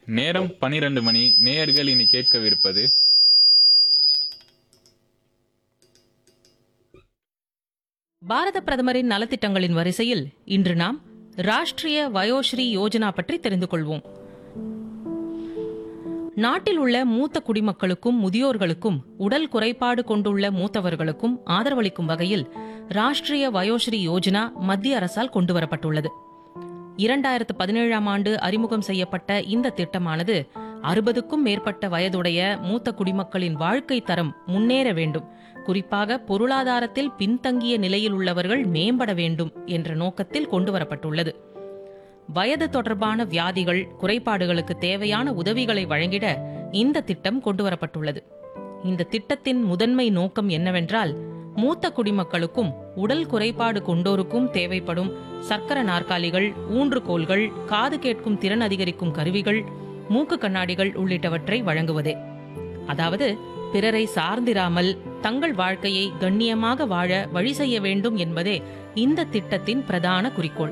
நேரம் பனிரெண்டு மணி நேயர்கள் இனி கேட்கவிருப்பது பாரத பிரதமரின் நலத்திட்டங்களின் வரிசையில் இன்று நாம் ராஷ்டிரிய வயோஸ்ரீ யோஜனா பற்றி தெரிந்து கொள்வோம் நாட்டில் உள்ள மூத்த குடிமக்களுக்கும் முதியோர்களுக்கும் உடல் குறைபாடு கொண்டுள்ள மூத்தவர்களுக்கும் ஆதரவளிக்கும் வகையில் ராஷ்டிரிய வயோஸ்ரீ யோஜனா மத்திய அரசால் கொண்டுவரப்பட்டுள்ளது இரண்டாயிரத்து பதினேழாம் ஆண்டு அறிமுகம் செய்யப்பட்ட இந்த திட்டமானது அறுபதுக்கும் மேற்பட்ட வயதுடைய மூத்த குடிமக்களின் வாழ்க்கை தரம் முன்னேற வேண்டும் குறிப்பாக பொருளாதாரத்தில் பின்தங்கிய நிலையில் உள்ளவர்கள் மேம்பட வேண்டும் என்ற நோக்கத்தில் கொண்டுவரப்பட்டுள்ளது வயது தொடர்பான வியாதிகள் குறைபாடுகளுக்கு தேவையான உதவிகளை வழங்கிட இந்த திட்டம் கொண்டுவரப்பட்டுள்ளது இந்த திட்டத்தின் முதன்மை நோக்கம் என்னவென்றால் மூத்த குடிமக்களுக்கும் உடல் குறைபாடு கொண்டோருக்கும் தேவைப்படும் சக்கர நாற்காலிகள் ஊன்றுகோல்கள் காது கேட்கும் திறன் அதிகரிக்கும் கருவிகள் மூக்கு கண்ணாடிகள் உள்ளிட்டவற்றை வழங்குவதே அதாவது பிறரை சார்ந்திராமல் தங்கள் வாழ்க்கையை கண்ணியமாக வாழ வழி செய்ய வேண்டும் என்பதே இந்த திட்டத்தின் பிரதான குறிக்கோள்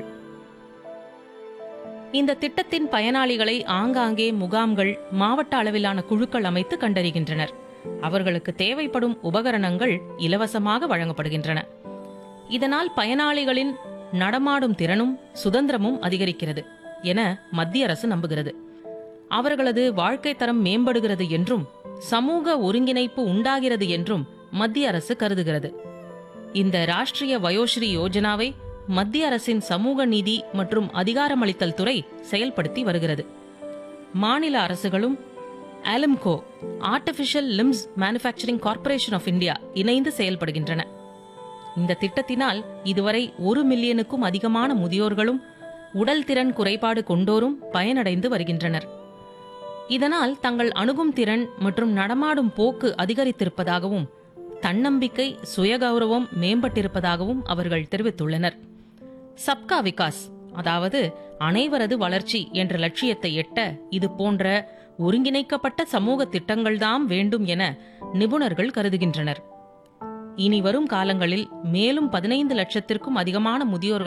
இந்த திட்டத்தின் பயனாளிகளை ஆங்காங்கே முகாம்கள் மாவட்ட அளவிலான குழுக்கள் அமைத்து கண்டறிகின்றனர் அவர்களுக்கு தேவைப்படும் உபகரணங்கள் இலவசமாக வழங்கப்படுகின்றன இதனால் பயனாளிகளின் நடமாடும் திறனும் சுதந்திரமும் அதிகரிக்கிறது என மத்திய அரசு நம்புகிறது அவர்களது வாழ்க்கை தரம் மேம்படுகிறது என்றும் சமூக ஒருங்கிணைப்பு உண்டாகிறது என்றும் மத்திய அரசு கருதுகிறது இந்த ராஷ்டிரிய வயோஸ்ரீ யோஜனாவை மத்திய அரசின் சமூக நீதி மற்றும் அதிகாரமளித்தல் துறை செயல்படுத்தி வருகிறது மாநில அரசுகளும் ALIMCO artificial limbs manufacturing corporation of India இணைந்து செயல்படுகின்றன இந்த திட்டத்தினால் இதுவரை ஒரு மில்லியனுக்கும் அதிகமான முதியோர்களும் உடல் திறன் குறைபாடு கொண்டோரும் பயனடைந்து வருகின்றனர் இதனால் தங்கள் அணுகும் திறன் மற்றும் நடமாடும் போக்கு அதிகரித்திருப்பதாகவும் தன்னம்பிக்கை சுயகௌரவம் மேம்பட்டிருப்பதாகவும் அவர்கள் தெரிவித்துள்ளனர் சப்கா விகாஸ் அதாவது அனைவரது வளர்ச்சி என்ற லட்சியத்தை எட்ட இது போன்ற ஒருங்கிணைக்கப்பட்ட சமூக திட்டங்கள்தாம் வேண்டும் என நிபுணர்கள் கருதுகின்றனர் இனி வரும் காலங்களில் மேலும் பதினைந்து லட்சத்திற்கும் அதிகமான முதியோர்கள்